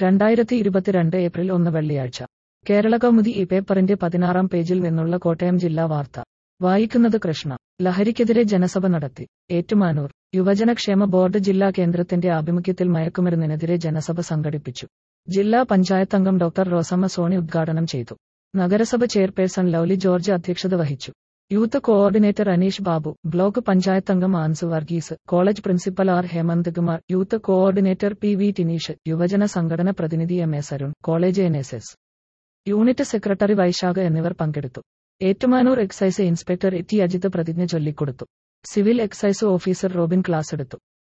രണ്ടായിരത്തി ഇരുപത്തിരണ്ട് ഏപ്രിൽ ഒന്ന് വെള്ളിയാഴ്ച കേരള കൗമുദി ഈ പേപ്പറിന്റെ പതിനാറാം പേജിൽ നിന്നുള്ള കോട്ടയം ജില്ലാ വാർത്ത വായിക്കുന്നത് കൃഷ്ണ ലഹരിക്കെതിരെ ജനസഭ നടത്തി ഏറ്റുമാനൂർ യുവജനക്ഷേമ ബോർഡ് ജില്ലാ കേന്ദ്രത്തിന്റെ ആഭിമുഖ്യത്തിൽ മയക്കുമരുന്നിനെതിരെ ജനസഭ സംഘടിപ്പിച്ചു ജില്ലാ പഞ്ചായത്ത് അംഗം ഡോക്ടർ റോസമ്മ സോണി ഉദ്ഘാടനം ചെയ്തു നഗരസഭ ചെയർപേഴ്സൺ ലൗലി ജോർജ് അധ്യക്ഷത വഹിച്ചു youth coordinator Aneesh Babu block panchayat അംഗം Ansu Varghese college principal R Hemanth Kumar youth coordinator P V Tineesh യുവജന സംഘടന പ്രതിനിധി M A Sarun college N S S unit secretary Vysakh എന്നിവർ പങ്കെടുത്തു Ettumanoor excise inspector T Ajith പ്രതിജ്ഞ ചൊല്ലിക്കൊടുത്തു civil excise officer Robin class എടുത്തു